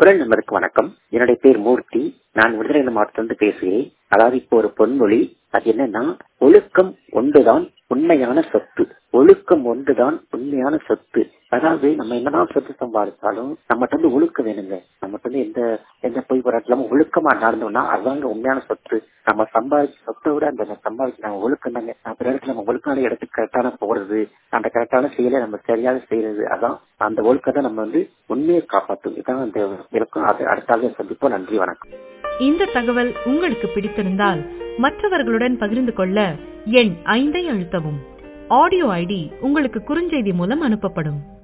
குரல் நம்பருக்கு வணக்கம் என்னுடைய பேர் மூர்த்தி நான் விருதுநகர் மாவட்டத்திலிருந்து பேசுகிறேன் அதாவது இப்போ ஒரு பொன்மொழி அது என்னன்னா ஒழுக்கம் ஒன்றுதான் உண்மையான சொத்து ஒழுக்கம் ஒன்றுதான் உண்மையான சொத்து அதாவது நம்ம என்னதான் சொத்து சம்பாதிச்சாலும் நம்மகிட்ட வந்து ஒழுக்கம் வேணுங்க நம்மகிட்ட வந்து எந்த எந்த பொய் போராட்டலாம ஒழுக்கமா நடந்தோம்னா அதுதாங்க உண்மையான சொத்து நம்ம சம்பாதிச்ச சொத்தை விட அந்த சம்பாதிச்சு நம்ம ஒழுக்கம் தாங்க அந்த இடத்துல நம்ம ஒழுக்கான இடத்துக்கு கரெக்டான போறது அந்த கரெக்டான செயலை நம்ம சரியாக செய்யறது அதான் அந்த ஒழுக்கத்தை நம்ம வந்து உண்மையை காப்பாற்றும் இதான் அந்த விளக்கம் அது அடுத்தாலும் சந்திப்போம் நன்றி வணக்கம் இந்த தகவல் உங்களுக்கு பிடித்திருந்தால் மற்றவர்களுடன் பகிர்ந்து கொள்ள எண் ஐந்தை அழுத்தவும் ஆடியோ ஐடி உங்களுக்கு குறுஞ்செய்தி மூலம் அனுப்பப்படும்